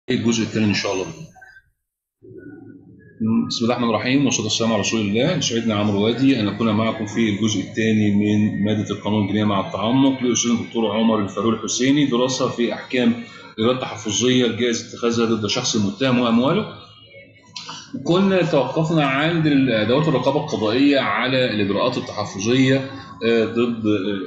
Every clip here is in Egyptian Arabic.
الجزء الثاني ان شاء الله بسم الله الرحمن الرحيم والصلاه والسلام على رسول الله يسعدنا عمرو وادي ان اكون معكم في الجزء الثاني من ماده القانون الجنائي مع التعمق لاستاذ الدكتور عمر الفاروق الحسيني دراسه في احكام الاجراءات التحفظيه الجائز اتخاذها ضد شخص المتهم وامواله كنا توقفنا عند ادوات الرقابه القضائيه على الاجراءات التحفظيه ضد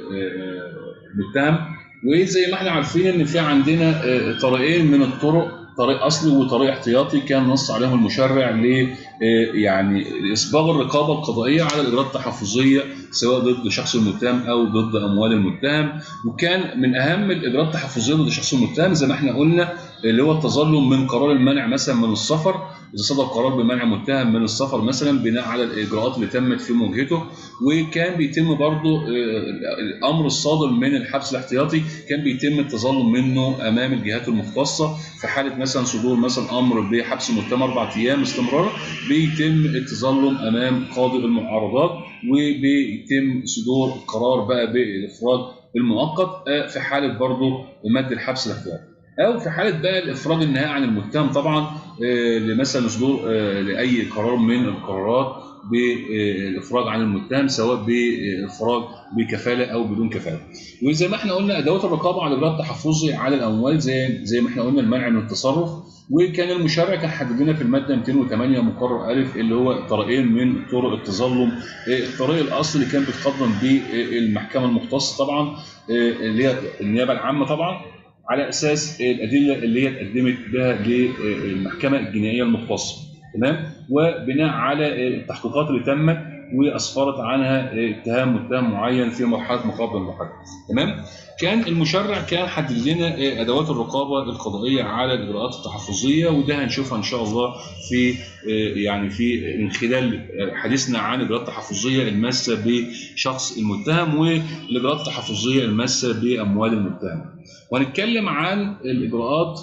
المتهم وزي ما احنا عارفين ان في عندنا طريقين من الطرق طريق اصلي وطريق احتياطي كان نص عليهم المشرع ل يعني اصباغ الرقابه القضائيه على الاجراءات التحفظيه سواء ضد شخص المتهم او ضد اموال المتهم وكان من اهم الاجراءات التحفظيه ضد شخص المتهم زي ما احنا قلنا اللي هو التظلم من قرار المنع مثلا من السفر اذا صدر قرار بمنع متهم من السفر مثلا بناء على الاجراءات اللي تمت في مواجهته وكان بيتم برضه الامر الصادر من الحبس الاحتياطي كان بيتم التظلم منه امام الجهات المختصه في حاله مثلا صدور مثلا امر بحبس متهم اربع ايام استمرار بيتم التظلم امام قاضي المعارضات وبيتم صدور قرار بقى بالاخراج المؤقت في حاله برضه مد الحبس الاحتياطي. او في حاله بقى الافراج النهائي عن المتهم طبعا لمثلا صدور لاي قرار من القرارات بالافراج عن المتهم سواء بافراج بكفاله او بدون كفاله. وزي ما احنا قلنا ادوات الرقابه على الاجراء التحفظي على الاموال زي زي ما احنا قلنا المنع من التصرف وكان المشرع كان حدد لنا في الماده 208 مقرر الف اللي هو طريقين من طرق التظلم الطريق الاصلي اللي كان بيتقدم بالمحكمه المختصه طبعا اللي هي النيابه العامه طبعا على اساس الادله اللي هي اتقدمت بها للمحكمه الجنائيه المختصه تمام وبناء على التحقيقات اللي تمت واسفرت عنها اتهام متهم معين في مرحله مقابله المحاكمه تمام كان المشرع كان حدد لنا ادوات الرقابه القضائيه على الاجراءات التحفظيه وده هنشوفها ان شاء الله في يعني في من خلال حديثنا عن الاجراءات التحفظيه الماسه بشخص المتهم والاجراءات التحفظيه الماسه باموال المتهم وهنتكلم عن الاجراءات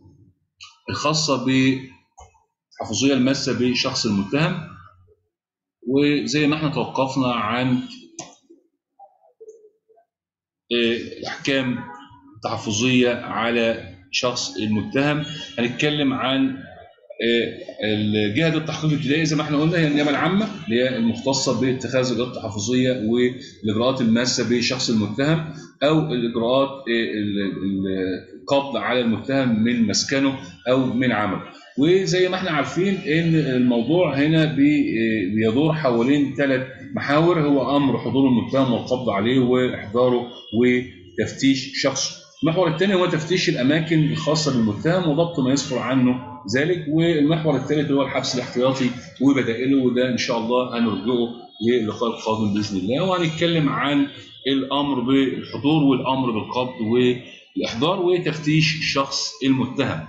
الخاصه بالتحفظيه الماسه بشخص المتهم وزي ما احنا توقفنا عن الاحكام التحفظيه على شخص المتهم هنتكلم عن جهه التحقيق الابتدائي زي ما احنا قلنا هي النيابه العامه اللي هي المختصه باتخاذ الاجراءات التحفظيه والاجراءات الماسه بشخص المتهم او الاجراءات القبض على المتهم من مسكنه او من عمله وزي ما احنا عارفين ان الموضوع هنا بيدور حوالين ثلاث محاور هو امر حضور المتهم والقبض عليه واحضاره وتفتيش شخصه المحور الثاني هو تفتيش الاماكن الخاصه بالمتهم وضبط ما يصفر عنه ذلك والمحور الثالث هو الحبس الاحتياطي وبدائله وده ان شاء الله هنرجعه للقاء القادم باذن الله وهنتكلم عن الامر بالحضور والامر بالقبض والاحضار وتفتيش الشخص المتهم.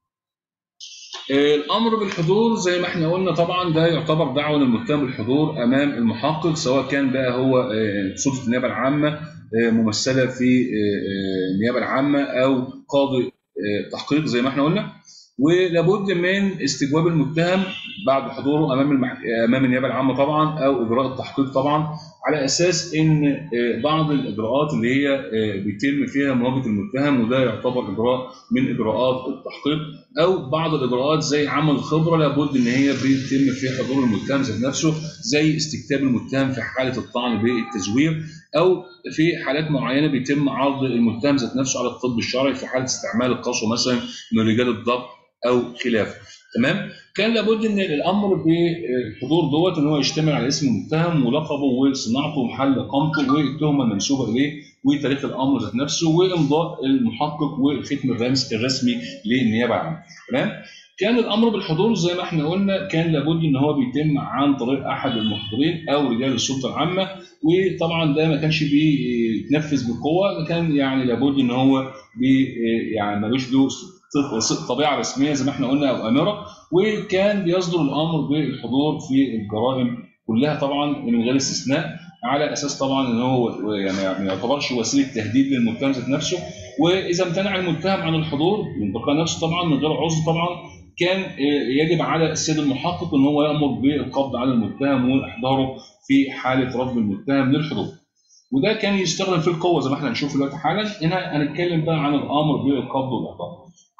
الامر بالحضور زي ما احنا قلنا طبعا ده يعتبر دعوه للمتهم بالحضور امام المحقق سواء كان بقى هو سلطه النيابه العامه ممثله في النيابه العامه او قاضي تحقيق زي ما احنا قلنا ولابد من استجواب المتهم بعد حضوره امام المح... امام النيابه العامه طبعا او اجراء التحقيق طبعا على اساس ان بعض الاجراءات اللي هي بيتم فيها مواجهه المتهم وده يعتبر اجراء من اجراءات التحقيق او بعض الاجراءات زي عمل الخبره لابد ان هي بيتم فيها حضور المتهم ذات نفسه زي استكتاب المتهم في حاله الطعن بالتزوير او في حالات معينه بيتم عرض المتهم ذات نفسه على الطب الشرعي في حاله استعمال القسوه مثلا من رجال الضبط او خلافه تمام كان لابد ان الامر بالحضور دوت ان هو يشتمل على اسم المتهم ولقبه وصناعته ومحل اقامته والتهمه المنسوبه اليه وتاريخ الامر ذات نفسه وامضاء المحقق والختم الرسمي للنيابه العامه تمام كان الامر بالحضور زي ما احنا قلنا كان لابد ان هو بيتم عن طريق احد المحضرين او رجال السلطه العامه وطبعا ده ما كانش بيتنفذ بالقوه كان يعني لابد ان هو بي يعني ملوش له طبيعه رسميه زي ما احنا قلنا او امره وكان بيصدر الامر بالحضور في الجرائم كلها طبعا من غير استثناء على اساس طبعا ان هو يعني ما يعتبرش وسيله تهديد للمتهم ذات نفسه واذا امتنع المتهم عن الحضور من تلقاء نفسه طبعا من غير عذر طبعا كان يجب على السيد المحقق ان هو يامر بالقبض على المتهم واحضاره في حاله رفض المتهم للحضور. وده كان يستخدم في القوه زي ما احنا هنشوف دلوقتي حالا هنا هنتكلم بقى عن الامر بالقبض والاحضار.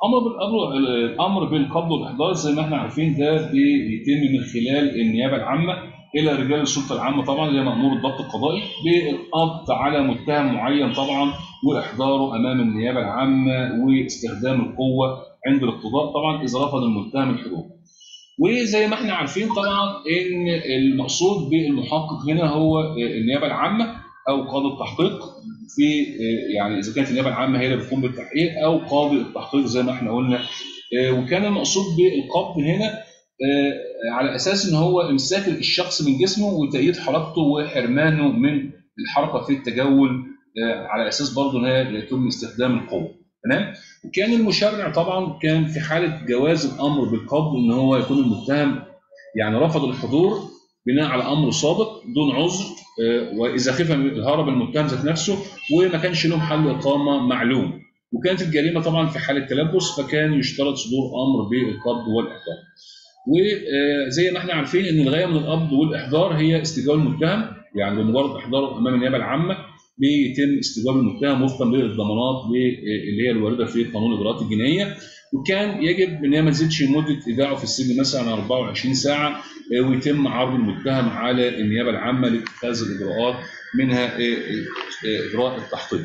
امر بالامر الامر بالقبض والاحضار زي ما احنا عارفين ده بيتم من خلال النيابه العامه الى رجال السلطه العامه طبعا اللي هي مامور الضبط القضائي بالقبض على متهم معين طبعا واحضاره امام النيابه العامه واستخدام القوه عند الاقتضاء طبعا اذا رفض المتهم الحضور. وزي ما احنا عارفين طبعا ان المقصود بالمحقق هنا هو النيابه العامه او قاضي التحقيق في يعني اذا كانت النيابه العامه هي اللي بتقوم بالتحقيق او قاضي التحقيق زي ما احنا قلنا وكان المقصود بالقبض هنا على اساس ان هو امساك الشخص من جسمه وتأييد حركته وحرمانه من الحركه في التجول على اساس برضه ان هي يتم استخدام القوه تمام وكان المشرع طبعا كان في حاله جواز الامر بالقبض ان هو يكون المتهم يعني رفض الحضور بناء على امر سابق دون عذر واذا خف الهرب المتهم ذات نفسه وما كانش له محل اقامه معلوم وكانت الجريمه طبعا في حاله تلبس فكان يشترط صدور امر بالقبض والاحضار وزي ما احنا عارفين ان الغايه من القبض والاحضار هي استجواب المتهم يعني بمجرد احضاره امام النيابه العامه بيتم استجواب المتهم وفقا للضمانات اللي هي الوارده في قانون الاجراءات الجنائيه وكان يجب ان هي ما تزيدش مده ايداعه في السجن مثلا 24 ساعه ويتم عرض المتهم على النيابه العامه لاتخاذ الاجراءات منها اجراء التحقيق.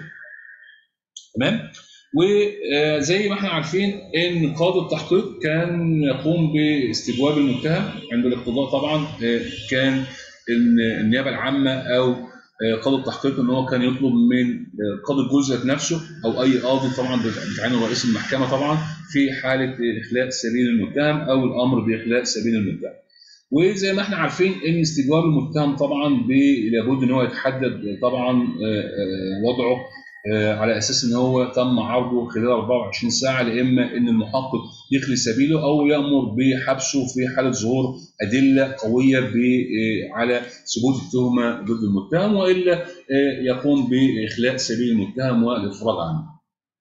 تمام؟ وزي ما احنا عارفين ان قاضي التحقيق كان يقوم باستجواب المتهم عند الاقتضاء طبعا كان النيابه العامه او قاضي التحقيق ان هو كان يطلب من قاضي الجزء نفسه او اي قاضي طبعا بتعينه رئيس المحكمه طبعا في حاله اخلاء سبيل المتهم او الامر باخلاء سبيل المتهم. وزي ما احنا عارفين ان استجواب المتهم طبعا لابد ان هو يتحدد طبعا وضعه على اساس ان هو تم عرضه خلال 24 ساعه لاما ان المحقق يخلي سبيله او يامر بحبسه في حاله ظهور ادله قويه على ثبوت التهمه ضد المتهم والا يقوم باخلاء سبيل المتهم والافراج عنه.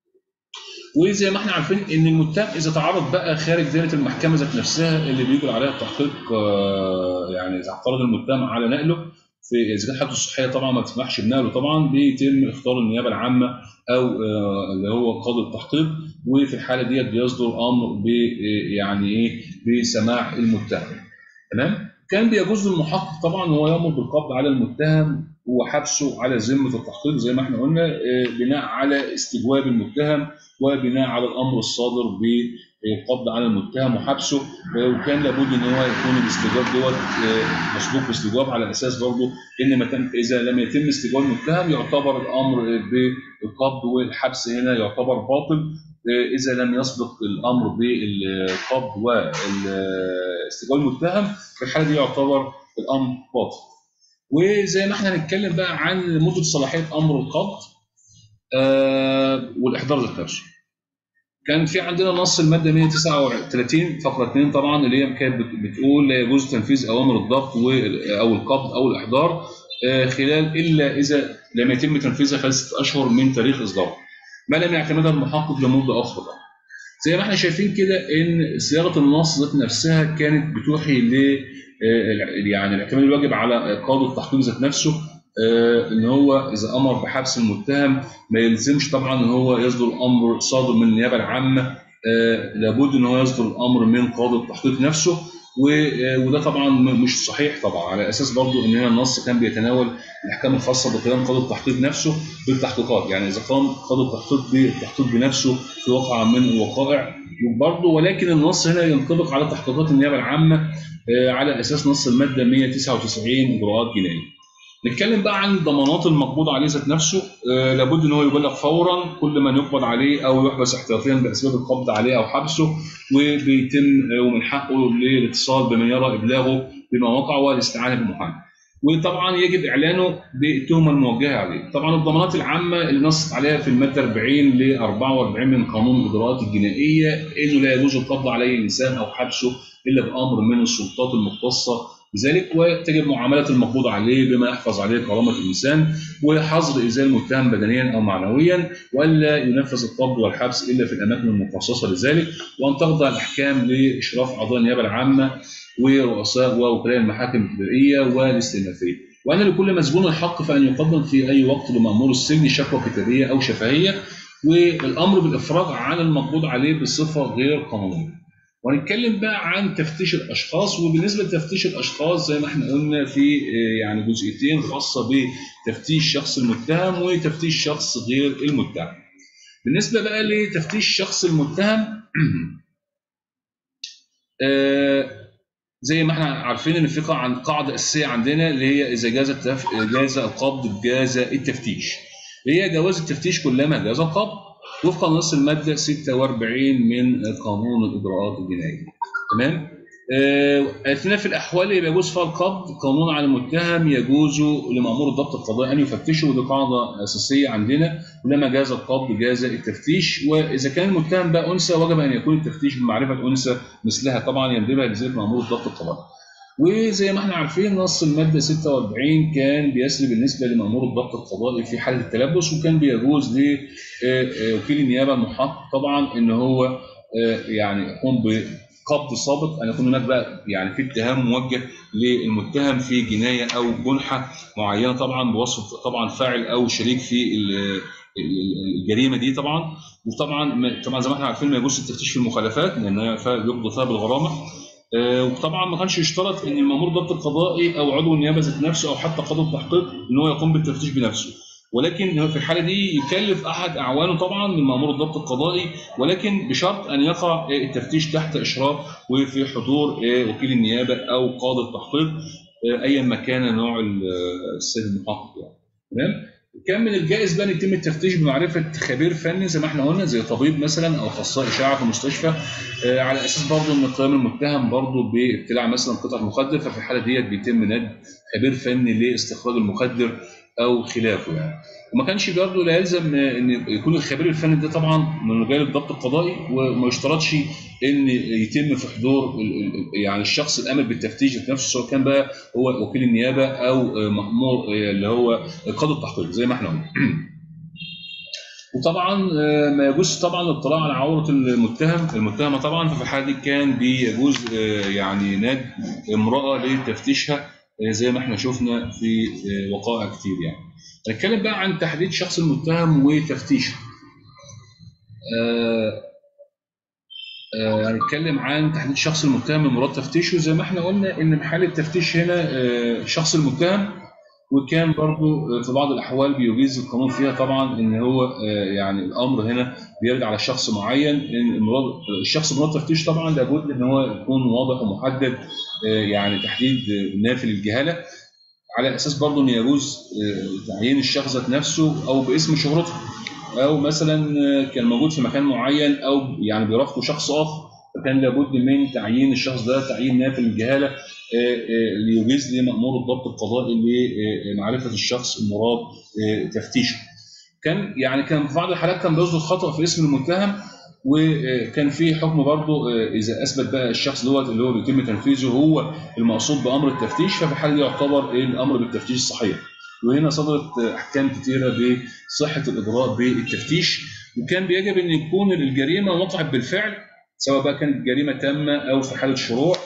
وزي ما احنا عارفين ان المتهم اذا تعرض بقى خارج دائره المحكمه ذات نفسها اللي بيجري عليها التحقيق يعني اذا اعترض المتهم على نقله في اذا كانت حالته الصحيه طبعا ما تسمحش بنقله طبعا بيتم اختار النيابه العامه او اللي هو قاضي التحقيق وفي الحاله ديت بيصدر امر ب يعني ايه بسماع المتهم تمام كان بيجوز للمحقق طبعا هو يامر بالقبض على المتهم وحبسه على ذمه التحقيق زي ما احنا قلنا بناء على استجواب المتهم وبناء على الامر الصادر بالقبض على المتهم وحبسه وكان لابد ان هو يكون الاستجواب دوت مسبوق باستجواب على اساس برضه ان متن اذا لم يتم استجواب المتهم يعتبر الامر بالقبض والحبس هنا يعتبر باطل اذا لم يسبق الامر بالقبض واستجواب المتهم في الحاله دي يعتبر الامر باطل. وزي ما احنا هنتكلم بقى عن مده صلاحيه امر القبض آه والاحضار ذات نفسه. كان في عندنا نص الماده 139 فقره 2 طبعا اللي هي كانت بتقول لا يجوز تنفيذ اوامر الضبط او القبض او الاحضار آه خلال الا اذا لم يتم تنفيذها خلال ست اشهر من تاريخ اصداره. ما لم يعتمدها المحقق لمده اخرى بقى. زي ما احنا شايفين كده ان صياغه النص ذات نفسها كانت بتوحي ل يعني الاعتماد الواجب على قاضي التحقيق ذات نفسه ان هو اذا امر بحبس المتهم ما يلزمش طبعا ان هو يصدر امر صادر من النيابه العامه لابد ان هو يصدر الامر من قاضي التحقيق نفسه وده طبعا مش صحيح طبعا على اساس برضو ان هنا النص كان بيتناول الاحكام الخاصه بقيام قاضي التحقيق نفسه بالتحقيقات يعني اذا قام قاضي التحقيق بالتحقيق بنفسه في واقعه من الوقائع برضه ولكن النص هنا ينطبق على تحقيقات النيابه العامه على اساس نص الماده 199 اجراءات جنائيه. نتكلم بقى عن الضمانات المقبوض عليه ذات نفسه آه لابد ان هو يبلغ فورا كل من يقبض عليه او يحبس احتياطيا باسباب القبض عليه او حبسه وبيتم آه ومن حقه للاتصال بمن يرى ابلاغه بما وقع والاستعانه بمحامي. وطبعا يجب اعلانه بالتهمه الموجهه عليه. طبعا الضمانات العامه اللي نصت عليها في الماده 40 ل 44 من قانون الاجراءات الجنائيه انه لا يجوز القبض على اي انسان او حبسه الا بامر من السلطات المختصه بذلك وتجب معامله المقبوض عليه بما يحفظ عليه كرامه الانسان وحظر ايذاء المتهم بدنيا او معنويا والا ينفذ القبض والحبس الا في الاماكن المخصصه لذلك وان تخضع الاحكام لاشراف اعضاء النيابه العامه ورؤساء ووكلاء المحاكم الابتدائيه والاستئنافيه. وان لكل مسجون الحق فان يقدم في اي وقت لمامور السجن شكوى كتابيه او شفهيه والامر بالافراج عن المقبوض عليه بصفه غير قانونيه. وهنتكلم بقى عن تفتيش الاشخاص وبالنسبه لتفتيش الاشخاص زي ما احنا قلنا في يعني جزئيتين خاصه بتفتيش شخص المتهم وتفتيش شخص غير المتهم. بالنسبه بقى لتفتيش شخص المتهم زي ما احنا عارفين ان في قاعده اساسيه عندنا اللي هي اذا جاز التف... جاز القبض جاز التفتيش. اللي هي جواز التفتيش كلما جاز القبض وفقا لنص الماده 46 من قانون الاجراءات الجنائيه. تمام؟ اثناء في الاحوال اللي يجوز فيها القبض قانون على المتهم يجوز لمامور الضبط القضائي ان يفتشه ودي قاعده اساسيه عندنا ولما جاز القبض جاز التفتيش واذا كان المتهم بقى انثى وجب ان يكون التفتيش بمعرفه انثى مثلها طبعا يندبها لذلك مامور الضبط القضائي. وزي ما احنا عارفين نص الماده 46 كان بيسري بالنسبه لمامور الضبط القضائي في حاله التلبس وكان بيجوز لوكيل النيابه المحقق طبعا ان هو يعني يقوم قبض سابق ان يكون هناك بقى يعني في اتهام موجه للمتهم في جنايه او جنحه معينه طبعا بوصف طبعا فاعل او شريك في الجريمه دي طبعا وطبعا طبعا زي ما احنا عارفين ما يجوز التفتيش في المخالفات لان يقضى فيها بالغرامه وطبعا ما كانش يشترط ان المامور الضبط القضائي او عضو النيابه ذات نفسه او حتى قاضي التحقيق ان هو يقوم بالتفتيش بنفسه ولكن في الحاله دي يكلف احد اعوانه طبعا من مامور الضبط القضائي ولكن بشرط ان يقع التفتيش تحت اشراف وفي حضور وكيل النيابه او قاضي التحقيق ايا ما كان نوع السيد المحقق يعني تمام كان من الجائز بقى ان يتم التفتيش بمعرفه خبير فني زي ما احنا قلنا زي طبيب مثلا او اخصائي اشعه في مستشفى على اساس برضه ان قيام المتهم برضه بابتلاع مثلا قطع مخدر ففي الحاله ديت بيتم ند خبير فني لاستخراج المخدر او خلافه يعني وما كانش برضه لا يلزم ان يكون الخبير الفني ده طبعا من رجال الضبط القضائي وما يشترطش ان يتم في حضور يعني الشخص الامر بالتفتيش نفسه سواء كان بقى هو وكيل النيابه او مامور اللي هو قاضي التحقيق زي ما احنا قلنا. وطبعا ما يجوز طبعا الاطلاع على عوره المتهم المتهمه طبعا ففي الحاله دي كان بيجوز يعني ناد امراه لتفتيشها زي ما احنا شفنا في وقائع كتير يعني. نتكلم بقى عن تحديد شخص المتهم وتفتيشه. هنتكلم عن تحديد شخص المتهم من مراد تفتيشه زي ما احنا قلنا ان محل التفتيش هنا شخص المتهم وكان برضو في بعض الاحوال بيجيز القانون فيها طبعا ان هو يعني الامر هنا بيرجع على شخص معين ان المراد الشخص مراد تفتيش طبعا لابد ان هو يكون واضح ومحدد يعني تحديد نافي للجهاله على اساس برضه ان يجوز تعيين الشخص ذات نفسه او باسم شهرته او مثلا كان موجود في مكان معين او يعني بيرافقه شخص اخر فكان لابد من تعيين الشخص ده تعيين نافي للجهاله ليجيز لمامور الضبط القضائي لمعرفه الشخص المراد تفتيشه. كان يعني كان في بعض الحالات كان بيصدر خطا في اسم المتهم وكان في حكم برضه اذا اثبت بقى الشخص دوت اللي هو بيتم تنفيذه هو المقصود بامر التفتيش ففي الحاله دي يعتبر الامر بالتفتيش صحيح. وهنا صدرت احكام كثيره بصحه الاجراء بالتفتيش وكان بيجب ان يكون الجريمه وقعت بالفعل سواء بقى كانت جريمه تامه او في حاله شروع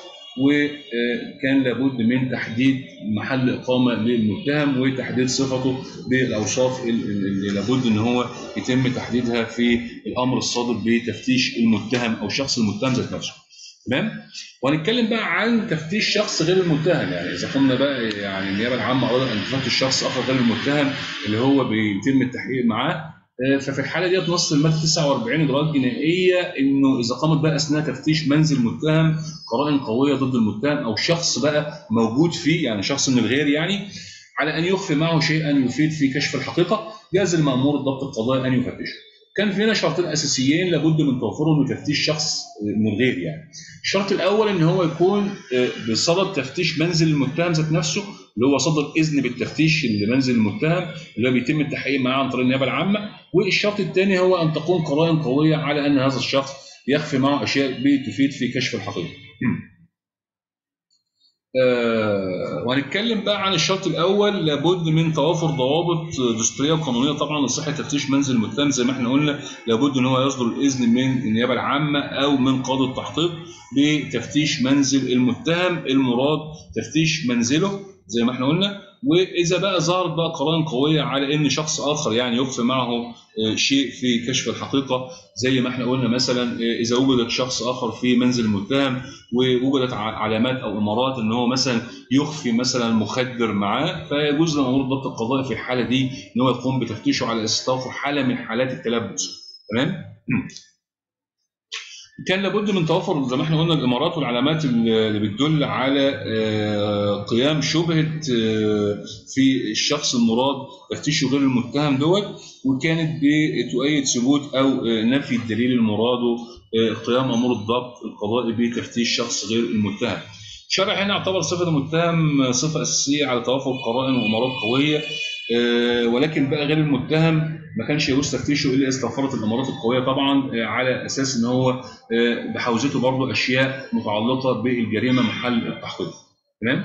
وكان لابد من تحديد محل اقامه للمتهم وتحديد صفته بالاوصاف اللي لابد ان هو يتم تحديدها في الامر الصادر بتفتيش المتهم او شخص المتهم ذات نفسه. تمام؟ وهنتكلم بقى عن تفتيش شخص غير المتهم يعني اذا قمنا بقى يعني النيابه العامه ارادت ان تفتش شخص اخر غير المتهم اللي هو بيتم التحقيق معاه ففي الحاله ديت نص الماده 49 اجراءات جنائيه انه اذا قامت بقى اثناء تفتيش منزل متهم قرائن قويه ضد المتهم او شخص بقى موجود فيه يعني شخص من الغير يعني على ان يخفي معه شيئا يفيد في كشف الحقيقه جاز المامور الضبط القضائي ان يفتشه. كان في هنا شرطين اساسيين لابد من توفرهم لتفتيش شخص من الغير يعني. الشرط الاول ان هو يكون بصدد تفتيش منزل المتهم ذات نفسه اللي هو صدر اذن بالتفتيش لمنزل المتهم اللي هو بيتم التحقيق معاه عن طريق النيابه العامه والشرط الثاني هو ان تكون قرائن قويه على ان هذا الشخص يخفي معه اشياء بتفيد في كشف الحقيقه. آه وهنتكلم بقى عن الشرط الاول لابد من توافر ضوابط دستوريه وقانونيه طبعا لصحه تفتيش منزل المتهم زي ما احنا قلنا لابد ان هو يصدر الاذن من النيابه العامه او من قاضي التحقيق بتفتيش منزل المتهم المراد تفتيش منزله زي ما احنا قلنا واذا بقى ظهرت بقى قرائن قويه على ان شخص اخر يعني يخفي معه آه، شيء في كشف الحقيقه زي ما احنا قلنا مثلا آه، اذا وجدت شخص اخر في منزل المتهم ووجدت ع- علامات او امارات ان هو مثلا يخفي مثلا مخدر معاه فيجوز لمأمور الضبط القضائي في الحاله دي ان هو يقوم بتفتيشه على اساس توفر حاله من حالات التلبس تمام كان لابد من توفر زي ما احنا قلنا الامارات والعلامات اللي بتدل على آه، قيام شبهه آه، في الشخص المراد تفتيشه غير المتهم دوت وكانت بتؤيد ثبوت او آه، نفي الدليل المراد آه، قيام مامور الضبط القضائي بتفتيش شخص غير المتهم. الشرع هنا اعتبر صفه المتهم صفه اساسيه على توافر قرائن وامارات قويه آه، ولكن بقى غير المتهم ما كانش يجوز تفتيشه الا اذا توفرت الامارات القويه طبعا آه، على اساس ان هو آه، بحوزته برضه اشياء متعلقه بالجريمه محل التحقيق تمام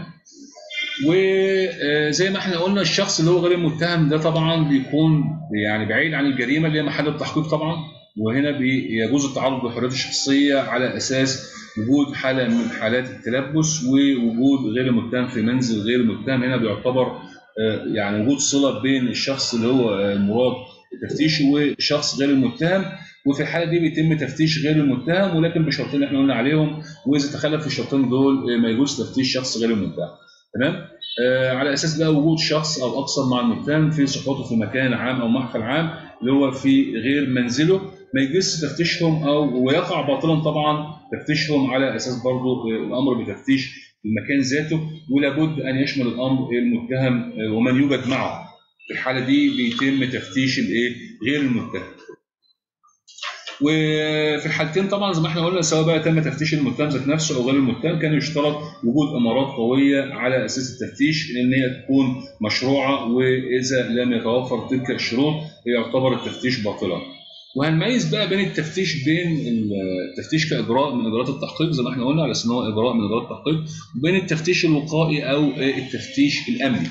وزي ما احنا قلنا الشخص اللي هو غير المتهم ده طبعا بيكون يعني بعيد عن الجريمه اللي هي محل التحقيق طبعا وهنا بيجوز التعرض للحريات الشخصيه على اساس وجود حاله من حالات التلبس ووجود غير المتهم في منزل غير المتهم هنا بيعتبر آه، يعني وجود صله بين الشخص اللي هو آه، المراد تفتيشه وشخص غير المتهم وفي الحاله دي بيتم تفتيش غير المتهم ولكن بشرطين اللي احنا قلنا عليهم واذا تخلف الشرطين دول آه، ما يجوز تفتيش شخص غير المتهم تمام آه على اساس بقى وجود شخص او اكثر مع المتهم في صحبته في مكان عام او محفل عام اللي هو في غير منزله ما يجوز تفتيشهم او ويقع باطلا طبعا تفتيشهم على اساس برضه آه، الامر بتفتيش المكان ذاته ولابد ان يشمل الامر المتهم آه، ومن يوجد معه في الحاله دي بيتم تفتيش الايه غير المتهم وفي الحالتين طبعا زي ما احنا قلنا سواء بقى تم تفتيش المتهم ذات نفسه او غير المتهم كان يشترط وجود امارات قويه على اساس التفتيش ان هي تكون مشروعه واذا لم يتوفر تلك الشروط يعتبر التفتيش باطلا. وهنميز بقى بين التفتيش بين التفتيش كاجراء من اجراءات التحقيق زي ما احنا قلنا على اساس ان هو اجراء من اجراءات التحقيق وبين التفتيش الوقائي او التفتيش الامني.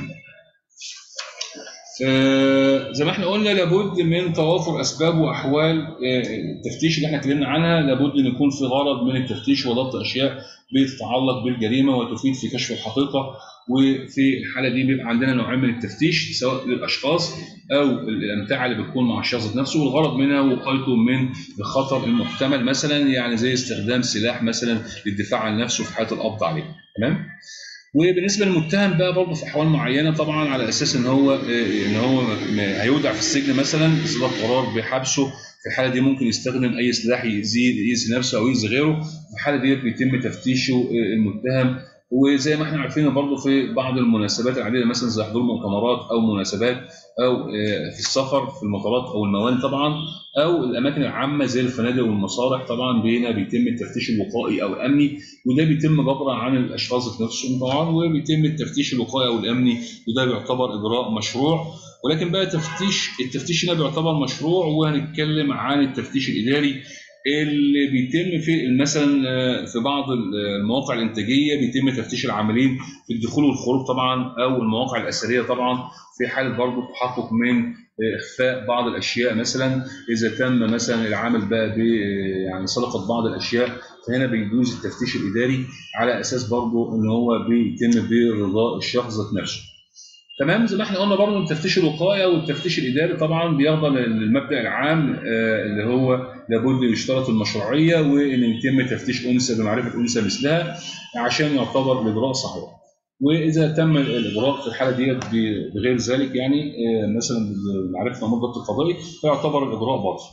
آه، زي ما احنا قلنا لابد من توافر اسباب واحوال آه، التفتيش اللي احنا اتكلمنا عنها لابد ان يكون في غرض من التفتيش وضبط اشياء بتتعلق بالجريمه وتفيد في كشف الحقيقه وفي الحاله دي بيبقى عندنا نوعين من التفتيش سواء للاشخاص او الامتعه اللي بتكون مع الشخص ذات نفسه والغرض منها وقايته من الخطر المحتمل مثلا يعني زي استخدام سلاح مثلا للدفاع عن نفسه في حاله القبض عليه تمام وبالنسبه للمتهم بقى برضه في احوال معينه طبعا على اساس ان هو ان هو هيودع في السجن مثلا اصدار قرار بحبسه في الحاله دي ممكن يستخدم اي سلاح يأذي يأذي نفسه او يأذي غيره في الحاله دي بيتم تفتيشه المتهم وزي ما احنا عارفين برضه في بعض المناسبات العديده مثلا زي حضور مؤتمرات او مناسبات او في السفر في المطارات او الموانئ طبعا او الاماكن العامه زي الفنادق والمصالح طبعا هنا بيتم التفتيش الوقائي او الامني وده بيتم جبرا عن الاشخاص نفسهم طبعا وبيتم التفتيش الوقائي او الامني وده بيعتبر اجراء مشروع ولكن بقى تفتيش التفتيش هنا بيعتبر مشروع وهنتكلم عن التفتيش الاداري اللي بيتم في مثلا في بعض المواقع الانتاجيه بيتم تفتيش العاملين في الدخول والخروج طبعا او المواقع الاثريه طبعا في حاله برضه تحقق من اخفاء بعض الاشياء مثلا اذا تم مثلا العمل بقى ب يعني سرقه بعض الاشياء فهنا بيجوز التفتيش الاداري على اساس برضه ان هو بيتم برضاء الشخص ذات نفسه. تمام زي ما احنا قلنا برضه التفتيش الوقائي والتفتيش الاداري طبعا بيخضع للمبدا العام اللي هو لابد يشترط المشروعيه وان يتم تفتيش انثى بمعرفه انثى مثلها عشان يعتبر الاجراء صحيح. واذا تم الاجراء في الحاله ديت بغير ذلك يعني مثلا معرفه مامور الضبط القضائي فيعتبر الاجراء باطل.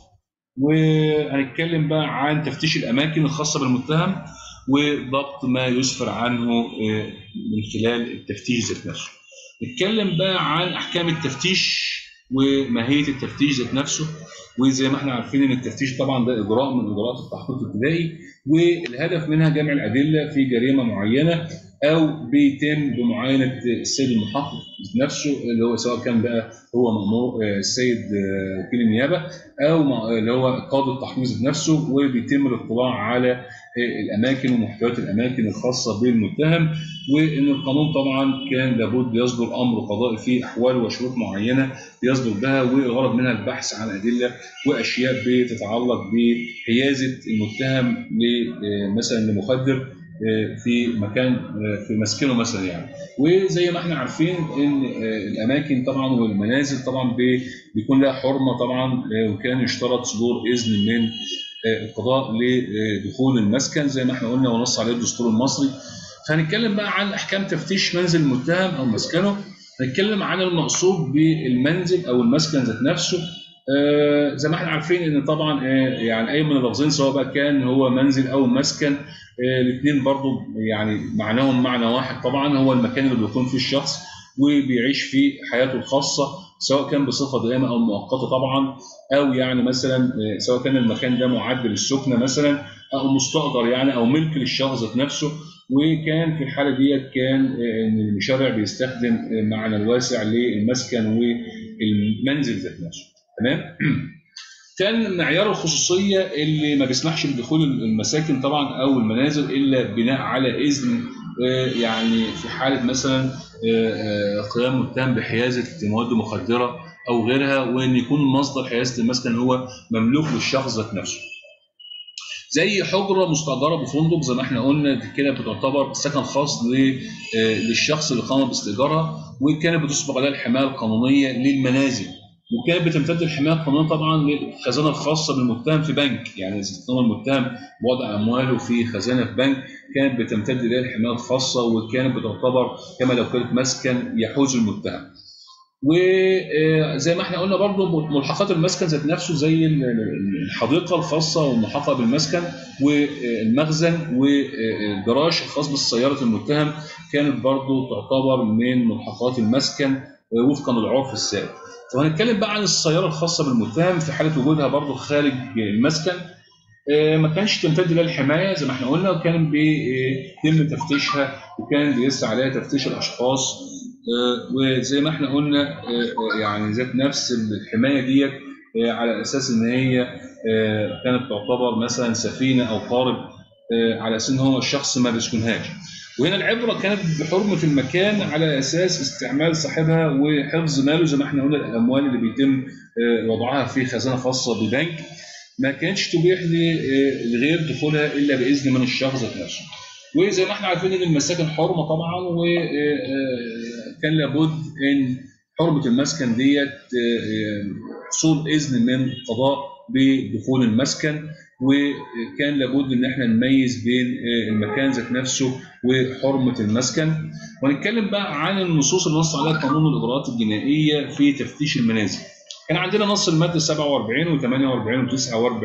وهنتكلم بقى عن تفتيش الاماكن الخاصه بالمتهم وضبط ما يسفر عنه من خلال التفتيش ذات نفسه. نتكلم بقى عن احكام التفتيش وماهيه التفتيش ذات نفسه وزي ما احنا عارفين ان التفتيش طبعا ده اجراء من اجراءات التحقيق الابتدائي والهدف منها جمع الادله في جريمه معينه او بيتم بمعاينه السيد المحقق نفسه اللي هو سواء كان بقى هو مامور السيد وكيل النيابه او اللي هو قاضي التحقيق نفسه وبيتم الاطلاع على الاماكن ومحتويات الاماكن الخاصه بالمتهم وان القانون طبعا كان لابد يصدر امر قضائي في احوال وشروط معينه يصدر بها والغرض منها البحث عن ادله واشياء بتتعلق بحيازه المتهم مثلا لمخدر في مكان في مسكنه مثلا يعني وزي ما احنا عارفين ان الاماكن طبعا والمنازل طبعا بيكون لها حرمه طبعا وكان يشترط صدور اذن من القضاء لدخول المسكن زي ما احنا قلنا ونص عليه الدستور المصري فهنتكلم بقى عن احكام تفتيش منزل المتهم او مسكنه هنتكلم عن المقصود بالمنزل او المسكن ذات نفسه آه زي ما احنا عارفين ان طبعا آه يعني اي من اللفظين سواء بقى كان هو منزل او مسكن آه الاثنين برضو يعني معناهم معنى واحد طبعا هو المكان اللي بيكون فيه الشخص وبيعيش فيه حياته الخاصه سواء كان بصفه دائمه او مؤقته طبعا او يعني مثلا سواء كان المكان ده معد للسكنه مثلا او مستاجر يعني او ملك للشخص ذات نفسه وكان في الحاله ديت كان ان المشرع بيستخدم معنى الواسع للمسكن والمنزل ذات نفسه تمام كان معيار الخصوصيه اللي ما بيسمحش بدخول المساكن طبعا او المنازل الا بناء على اذن يعني في حاله مثلا قيام متهم بحيازه مواد مخدره او غيرها وان يكون مصدر حيازه المسكن هو مملوك للشخص ذات نفسه. زي حجره مستاجره بفندق زي ما احنا قلنا كده بتعتبر سكن خاص للشخص اللي قام باستئجارها وكانت بتسبق عليها الحمايه القانونيه للمنازل وكانت بتمتد الحمايه القانونيه طبعا للخزانه الخاصه بالمتهم في بنك يعني اذا كان المتهم بوضع امواله في خزانه في بنك كانت بتمتد اليها الحمايه الخاصه وكانت بتعتبر كما لو كانت مسكن يحوز المتهم. وزي ما احنا قلنا برضو ملحقات المسكن ذات نفسه زي الحديقه الخاصه والملحقه بالمسكن والمخزن والجراج الخاص بسياره المتهم كانت برضو تعتبر من ملحقات المسكن وفقا للعرف السائد. وهنتكلم بقى عن السياره الخاصه بالمتهم في حاله وجودها برضو خارج المسكن ما كانش تمتد لها الحمايه زي ما احنا قلنا وكان بيتم تفتيشها وكان بيسعى عليها تفتيش الاشخاص وزي ما احنا قلنا يعني ذات نفس الحمايه ديت على اساس ان هي كانت تعتبر مثلا سفينه او قارب على اساس ان هو الشخص ما بيسكنهاش وهنا العبره كانت بحرمه المكان على اساس استعمال صاحبها وحفظ ماله زي ما احنا قلنا الاموال اللي بيتم وضعها في خزانه خاصه ببنك ما كانتش تبيح لغير دخولها الا باذن من الشخص ذات نفسه. وزي ما احنا عارفين ان المساكن حرمه طبعا وكان لابد ان حرمه المسكن ديت حصول اذن من القضاء بدخول المسكن وكان لابد ان احنا نميز بين المكان ذات نفسه وحرمه المسكن ونتكلم بقى عن النصوص اللي نص عليها قانون الاجراءات الجنائيه في تفتيش المنازل. كان عندنا نص الماده 47 و48 و49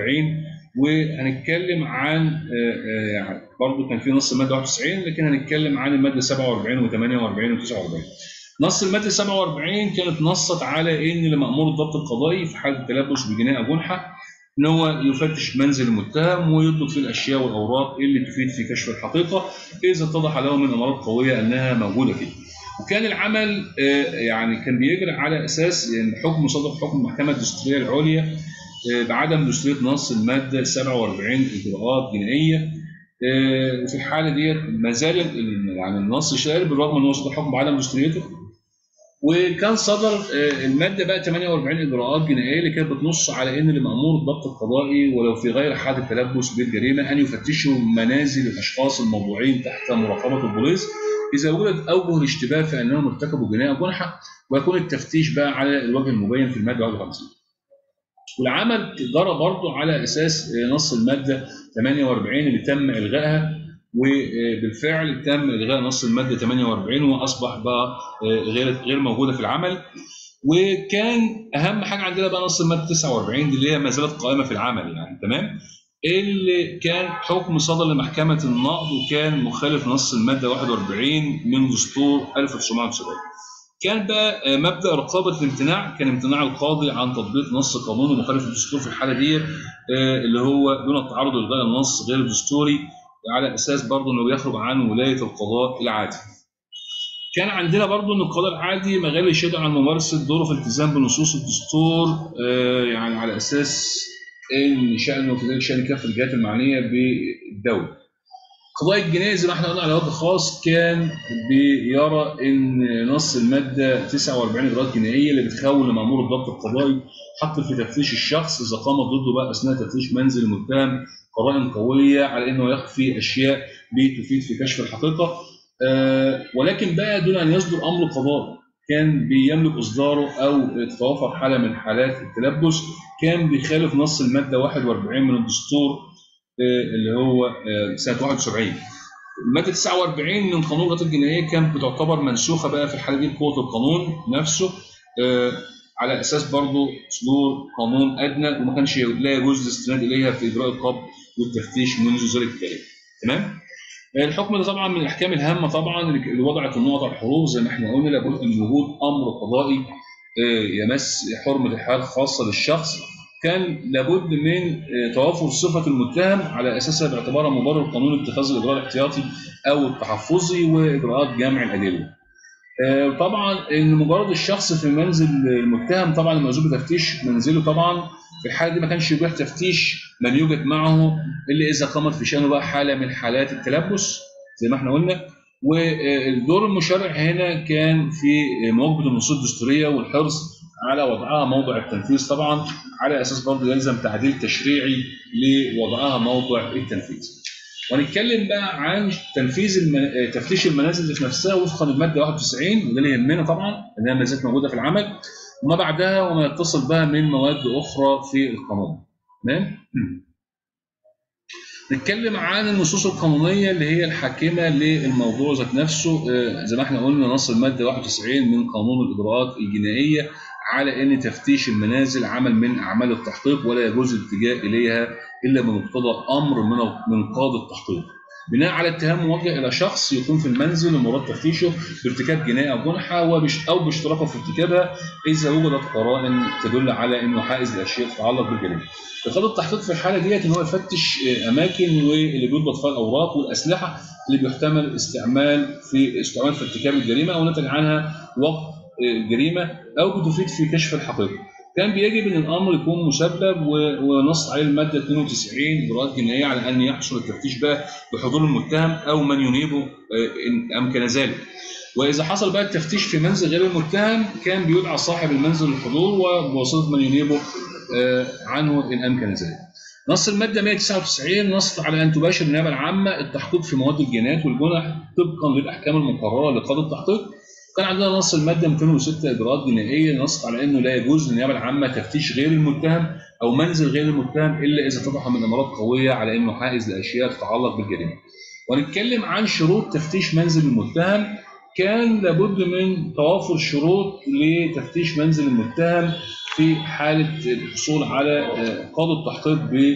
وهنتكلم عن يعني برضه كان في نص الماده 91 لكن هنتكلم عن الماده 47 و48 و49. نص الماده 47 كانت نصت على ان لمامور الضبط القضائي في حاله التلبس بجناء جنحه ان هو يفتش منزل المتهم ويطلب فيه الاشياء والاوراق اللي تفيد في كشف الحقيقه اذا اتضح له من امارات قويه انها موجوده فيه. وكان العمل يعني كان بيجري على اساس ان حكم صدر حكم المحكمه الدستوريه العليا بعدم دستوريه نص الماده 47 اجراءات جنائيه وفي الحاله ديت ما زال يعني النص شاري بالرغم ان هو صدر حكم بعدم دستوريته وكان صدر الماده بقى 48 اجراءات جنائيه اللي كانت بتنص على ان لمامور الضبط القضائي ولو في غير حاله التلبس بالجريمه ان يفتشوا منازل الاشخاص الموضوعين تحت مراقبه البوليس اذا وجد اوجه الاشتباه في انهم ارتكبوا جنايه جنحه ويكون التفتيش بقى على الوجه المبين في الماده 51. والعمل جرى برضه على اساس نص الماده 48 اللي تم الغائها وبالفعل تم الغاء نص الماده 48 واصبح بقى غير غير موجوده في العمل وكان اهم حاجه عندنا بقى نص الماده 49 دي اللي هي ما زالت قائمه في العمل يعني تمام اللي كان حكم صدر لمحكمه النقض وكان مخالف نص الماده 41 من دستور 1970 كان بقى مبدا رقابه الامتناع كان امتناع القاضي عن تطبيق نص قانون مخالف للدستور في الحاله دي اللي هو دون التعرض لالغاء النص غير الدستوري على اساس برضه انه بيخرج عن ولايه القضاء العادي. كان عندنا برضه ان القضاء العادي مجال يشهد عن ممارسه دوره في الالتزام بنصوص الدستور يعني على اساس ان شانه وكذلك شان كافه الجهات المعنيه بالدوله. القضاء الجنائي زي ما احنا قلنا على وجه خاص كان بيرى ان نص الماده 49 اجراءات جنائيه اللي بتخول لمامور الضبط القضائي حق في تفتيش الشخص اذا قام ضده بقى اثناء تفتيش منزل المتهم قرائن قويه على انه يخفي اشياء بتفيد في كشف الحقيقه آه، ولكن بقى دون ان يصدر امر قضائي كان بيملك اصداره او تتوافر حاله من حالات التلبس كان بيخالف نص الماده 41 من الدستور آه، اللي هو آه، سنه 71 الماده 49 من قانون الاجراءات الجنائيه كانت بتعتبر منسوخه بقى في الحاله دي بقوه القانون نفسه آه، على اساس برضه صدور قانون ادنى وما كانش لا يجوز الاستناد اليها في اجراء القبض والتفتيش منذ ذلك التاريخ تمام الحكم ده طبعا من الاحكام الهامه طبعا اللي وضعت النقط على الحروف زي ما احنا قلنا لابد من وجود امر قضائي آه، يمس حرمه الحياه الخاصه للشخص كان لابد من آه، توافر صفه المتهم على اساسها باعتبارها مبرر قانون اتخاذ الاجراء الاحتياطي او التحفظي واجراءات جمع الادله. آه، طبعا ان مجرد الشخص في منزل المتهم طبعا المأذون بتفتيش منزله طبعا في الحاله دي ما كانش يبيح تفتيش من يوجد معه الا اذا قامت في شانه بقى حاله من حالات التلبس زي ما احنا قلنا والدور المشرع هنا كان في مواجهه النصوص الدستوريه والحرص على وضعها موضع التنفيذ طبعا على اساس برضه يلزم تعديل تشريعي لوضعها موضع التنفيذ. ونتكلم بقى عن تنفيذ المن... تفتيش المنازل ذات نفسها وفقا للماده 91 وده اللي يهمنا طبعا انها ما زالت موجوده في العمل وما بعدها وما يتصل بها من مواد اخرى في القانون. تمام؟ نتكلم عن النصوص القانونيه اللي هي الحاكمه للموضوع ذات نفسه آه، زي ما احنا قلنا نص الماده 91 من قانون الاجراءات الجنائيه على ان تفتيش المنازل عمل من اعمال التحقيق ولا يجوز الاتجاه اليها الا بمقتضى امر من من قاضي التحقيق. بناء على اتهام موجه الى شخص يكون في المنزل ومراد تفتيشه بارتكاب جنايه او جنحه وبش او باشتراكه في ارتكابها اذا وجدت قرائن تدل على انه حائز لاشياء تتعلق بالجريمه. قاضي التحقيق في الحاله ديت ان هو يفتش آه، اماكن واللي بيضبط فيها الاوراق والاسلحه اللي بيحتمل استعمال في استعمال في ارتكاب الجريمه او نتج عنها وقت آه، الجريمه او بتفيد في كشف الحقيقه. كان بيجب ان الامر يكون مسبب و- ونص عليه الماده 92 اجراءات جنائيه على ان يحصل التفتيش بقى بحضور المتهم او من ينيبه آه، ان امكن ذلك. واذا حصل بقى التفتيش في منزل غير المتهم كان بيدعى صاحب المنزل للحضور وبواسطه من ينيبه آه، عنه ان امكن ذلك. نص الماده 199 نص على ان تباشر النيابه العامه التحقيق في مواد الجنايات والجنح طبقا للاحكام المقرره لقاضي التحقيق كان عندنا نص الماده 206 اجراءات جنائيه نص على انه لا يجوز للنيابه العامه تفتيش غير المتهم او منزل غير المتهم الا اذا اتضح من امارات قويه على انه حائز لاشياء تتعلق بالجريمه. ونتكلم عن شروط تفتيش منزل المتهم كان لابد من توافر شروط لتفتيش منزل المتهم في حاله الحصول على آه، قاضي التحقيق ب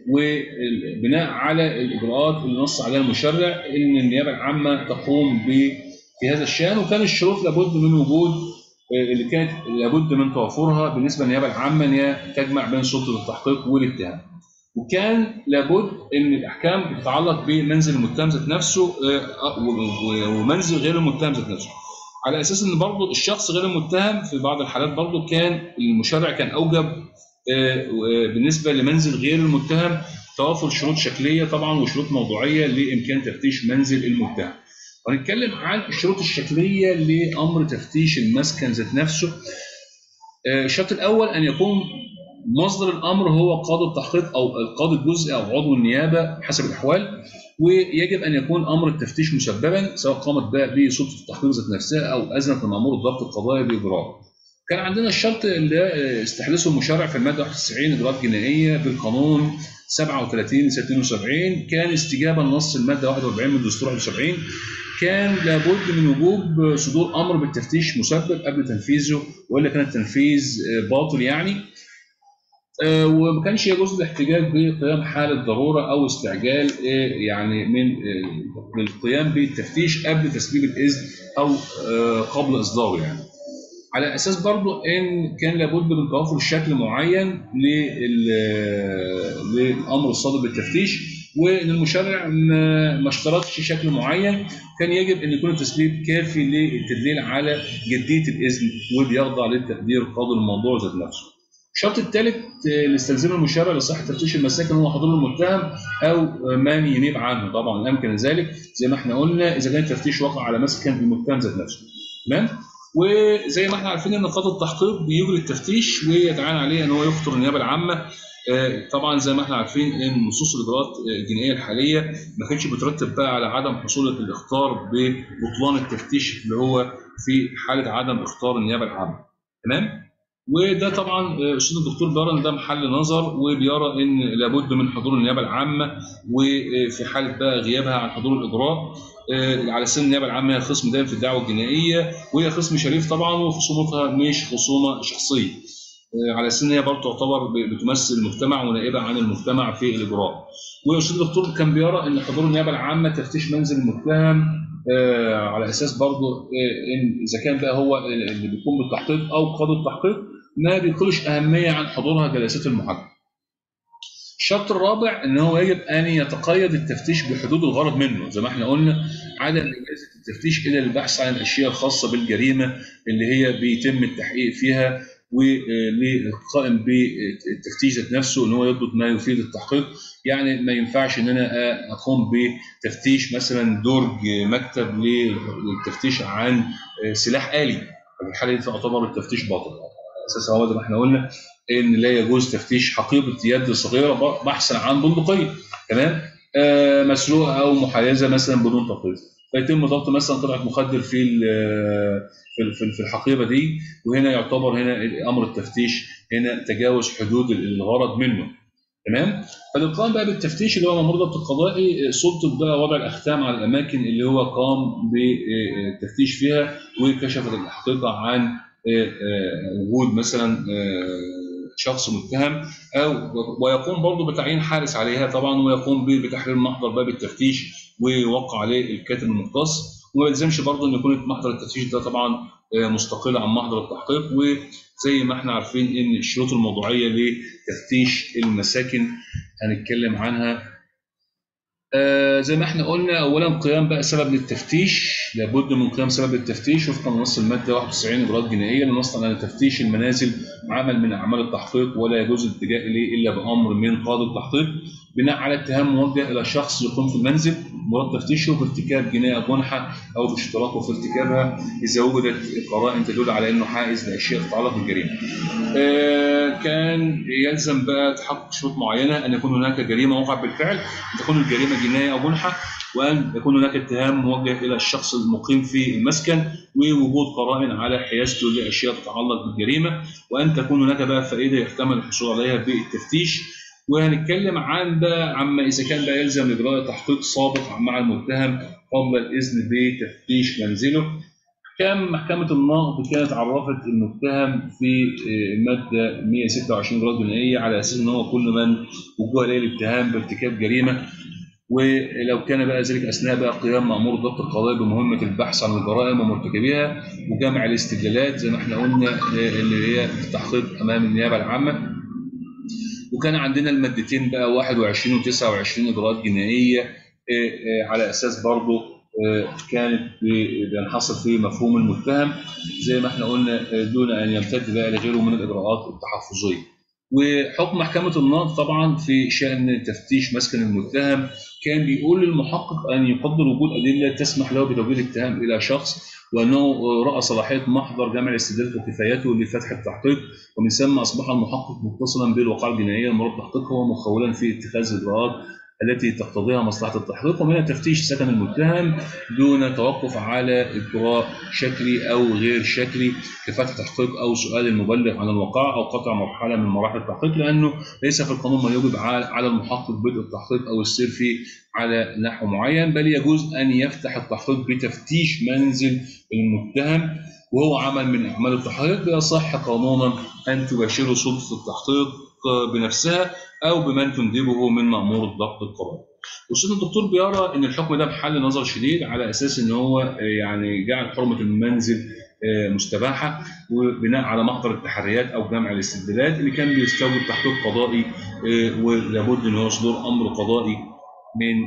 وبناء على الاجراءات اللي نص عليها المشرع ان النيابه العامه تقوم ب في هذا الشان وكان الشروط لابد من وجود آه، اللي كانت لابد من توافرها بالنسبه للنيابه العامه ان هي تجمع بين سلطه التحقيق والاتهام. وكان لابد ان الاحكام بتتعلق بمنزل المتهم ذات نفسه آه، و- و- ومنزل غير المتهم ذات نفسه. على اساس ان برضه الشخص غير المتهم في بعض الحالات برضه كان المشرع كان اوجب آه، و- بالنسبه لمنزل غير المتهم توافر شروط شكليه طبعا وشروط موضوعيه لامكان تفتيش منزل المتهم. وهنتكلم عن الشروط الشكليه لامر تفتيش المسكن ذات نفسه. آه، الشرط الاول ان يكون مصدر الامر هو قاضي التحقيق او القاضي الجزئي او عضو النيابه حسب الاحوال ويجب ان يكون امر التفتيش مسببا سواء قامت بقى بسلطه التحقيق ذات نفسها او اذنت المامور الضبط القضائي باجراء. كان عندنا الشرط اللي استحدثه المشرع في الماده 91 اجراءات جنائيه بالقانون 37 ل 72 كان استجابه لنص الماده 41 من الدستور 71 كان لابد من وجوب صدور امر بالتفتيش مسبب قبل تنفيذه والا كان التنفيذ آه، باطل يعني آه، وما كانش يجوز الاحتجاج بقيام حاله ضروره او استعجال آه، يعني من آه، للقيام بالتفتيش قبل تسليم الاذن او آه، قبل اصداره يعني. على اساس برضو ان كان لابد من توافر شكل معين لل- للامر الصادر بالتفتيش وان المشرع ما ما اشترطش شكل معين كان يجب ان يكون التسليم كافي للتدليل على جديه الاذن وبيخضع للتقدير قاضي الموضوع ذات نفسه. الشرط الثالث اللي استلزمه المشرع لصحه تفتيش المساكن هو حضور المتهم او من ينيب عنه طبعا امكن ذلك زي ما احنا قلنا اذا كان التفتيش وقع على مسكن المتهم ذات نفسه. تمام؟ وزي ما احنا عارفين ان قاضي التحقيق بيجري التفتيش ويتعين عليه ان هو يخطر النيابه العامه آه، طبعا زي ما احنا عارفين ان نصوص الاجراءات الجنائيه الحاليه ما كانتش بترتب بقى على عدم حصول الاخطار ببطلان التفتيش اللي هو في حاله عدم اخطار النيابه العامه تمام وده طبعا آه، استاذ الدكتور بيرى ان ده محل نظر وبيرى ان لابد من حضور النيابه العامه وفي حاله بقى غيابها عن حضور الاجراء آه، على سن النيابه العامه هي خصم دائم في الدعوه الجنائيه وهي خصم شريف طبعا وخصومتها مش خصومه شخصيه آه، على سن هي برضه تعتبر ب- بتمثل المجتمع ونائبه عن المجتمع في الاجراء. والاستاذ الدكتور كان بيرى ان حضور النيابه العامه تفتيش منزل المتهم آه، على اساس برضه آه، ان اذا كان بقى هو اللي بيقوم بالتحقيق او قاضي التحقيق ما بيقلش اهميه عن حضورها جلسات المحاكمه. الشرط الرابع ان هو يجب ان يتقيد التفتيش بحدود الغرض منه زي ما احنا قلنا عدم اجازه التفتيش الى البحث عن الاشياء الخاصه بالجريمه اللي هي بيتم التحقيق فيها وللقائم بالتفتيش ذات نفسه ان هو يضبط ما يفيد التحقيق يعني ما ينفعش ان انا اقوم بتفتيش مثلا درج مكتب للتفتيش عن سلاح آلي في الحاله دي تعتبر التفتيش باطل اساسا هو زي ما احنا قلنا ان لا يجوز تفتيش حقيبه يد صغيره بحثا عن بندقيه تمام آه مسروقه او محيزه مثلا بدون تقييد فيتم ضبط مثلا قطعه مخدر في ال- في ال- في ال- في الحقيبه دي وهنا يعتبر هنا امر التفتيش هنا تجاوز حدود الغرض منه تمام فالقائم بقى بالتفتيش اللي هو مامور ضبط القضائي سلطه بقى وضع الاختام على الاماكن اللي هو قام بالتفتيش فيها وكشفت الحقيقه عن آه، آه، وجود مثلا آه، شخص متهم او ويقوم برضه بتعيين حارس عليها طبعا ويقوم ب- بتحرير محضر باب التفتيش ويوقع عليه الكاتب المختص وما يلزمش برضه ان يكون محضر التفتيش ده طبعا آه، مستقل عن محضر التحقيق وزي ما احنا عارفين ان الشروط الموضوعيه لتفتيش المساكن هنتكلم عنها آه زي ما احنا قلنا اولا قيام بقى سبب للتفتيش لابد من قيام سبب للتفتيش وفقا لنص الماده 91 اجراءات جنائيه لنص على تفتيش المنازل عمل من اعمال التحقيق ولا يجوز الاتجاه اليه الا بامر من قاضي التحقيق بناء على اتهام موجه الى شخص يقوم في المنزل مراد تفتيشه بارتكاب جنايه جنحه او باشتراكه في ارتكابها اذا وجدت قرائن تدل على انه حائز لاشياء تتعلق بالجريمه. آه كان يلزم بقى تحقق شروط معينه ان يكون هناك جريمه وقعت بالفعل ان تكون الجريمه جنايه او جنحه وان يكون هناك اتهام موجه الى الشخص المقيم في المسكن ووجود قرائن على حيازته لاشياء تتعلق بالجريمه وان تكون هناك بقى فائده يحتمل الحصول عليها بالتفتيش وهنتكلم عن بقى عما اذا كان بقى يلزم اجراء تحقيق سابق مع المتهم قبل الاذن بتفتيش منزله كم محكمة النقض كانت عرفت المتهم في مادة 126 إجراءات جنائية على أساس إن هو كل من وجه إليه الاتهام بارتكاب جريمة ولو كان بقى ذلك أثناء بقى قيام مأمور ضبط القضايا بمهمة البحث عن الجرائم ومرتكبيها وجمع الاستدلالات زي ما احنا قلنا اللي هي التحقيق أمام النيابة العامة وكان عندنا المادتين بقى 21 و29 إجراءات جنائية على أساس برضه كانت بينحصر في مفهوم المتهم زي ما احنا قلنا دون ان يمتد بقى لغيره من الاجراءات التحفظيه. وحكم محكمه النقض طبعا في شان تفتيش مسكن المتهم كان بيقول للمحقق ان يقدر وجود ادله تسمح له بتوجيه الاتهام الى شخص وانه راى صلاحيه محضر جمع الاستدلال وكفايته لفتح التحقيق ومن ثم اصبح المحقق متصلا بالوقائع الجنائيه المراد تحقيقها ومخولا في اتخاذ الاجراءات التي تقتضيها مصلحة التحقيق ومنها تفتيش سكن المتهم دون توقف على إجراء شكلي أو غير شكلي كفتح تحقيق أو سؤال المبلغ عن الوقائع أو قطع مرحلة من مراحل التحقيق لأنه ليس في القانون ما يوجب على المحقق بدء التحقيق أو السير فيه على نحو معين بل يجوز أن يفتح التحقيق بتفتيش منزل المتهم وهو عمل من أعمال التحقيق بيصح قانونا أن تباشره سلطة التحقيق بنفسها او بمن تنتجه من مامور الضبط القضائي. الاستاذ الدكتور بيرى ان الحكم ده بحل نظر شديد على اساس ان هو يعني جعل حرمه المنزل مستباحه وبناء على محضر التحريات او جمع الاستدلالات اللي كان بيستوجب تحقيق قضائي ولابد ان هو صدور امر قضائي من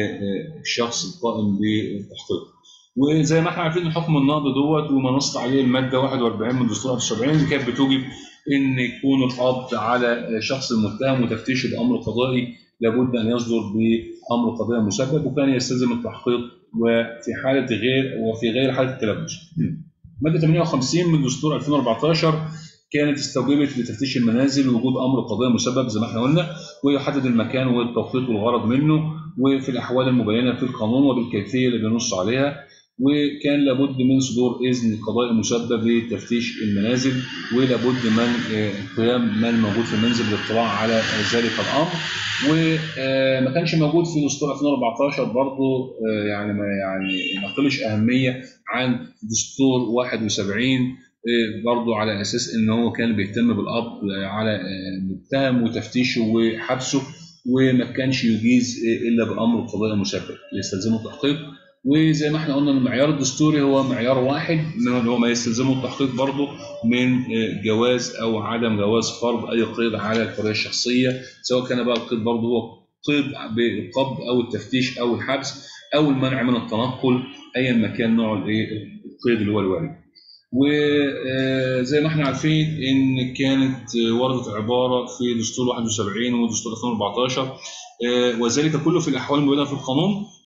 الشخص القائم بالتحقيق. وزي ما احنا عارفين حكم النقض دوت وما نص عليه الماده 41 من دستور 1970 اللي كانت بتوجب ان يكون القبض على شخص المتهم وتفتيشه بامر قضائي لابد ان يصدر بامر قضائي مسبب وكان يستلزم التحقيق وفي حاله غير وفي غير حاله التلبس. ماده 58 من دستور 2014 كانت استوجبت لتفتيش المنازل وجود امر قضائي مسبب زي ما احنا قلنا ويحدد المكان والتوقيت والغرض منه وفي الاحوال المبينه في القانون وبالكيفيه اللي بينص عليها وكان لابد من صدور اذن قضائي مسبب لتفتيش المنازل ولابد من آه، قيام من موجود في المنزل بالاطلاع على ذلك الامر وما كانش موجود في دستور 2014 برضه آه، يعني ما يعني ما قلش اهميه عن دستور 71 آه، برضه على اساس ان هو كان بيهتم بالقبض على آه، المتهم وتفتيشه وحبسه وما كانش يجيز آه، الا بامر قضائي مسبب يستلزمه التحقيق وزي ما احنا قلنا المعيار الدستوري هو معيار واحد ان هو ما يستلزمه التحقيق برضه من آه، جواز او عدم جواز فرض اي قيد على الحريه الشخصيه سواء كان بقى القيد برضه هو قيد بالقبض او التفتيش او الحبس او المنع من التنقل ايا ما كان نوع الايه القيد اللي هو الوارد. وزي ما احنا عارفين ان كانت آه، وردت عباره في دستور 71 ودستور 2014 آه، وذلك كله في الاحوال المبينه في القانون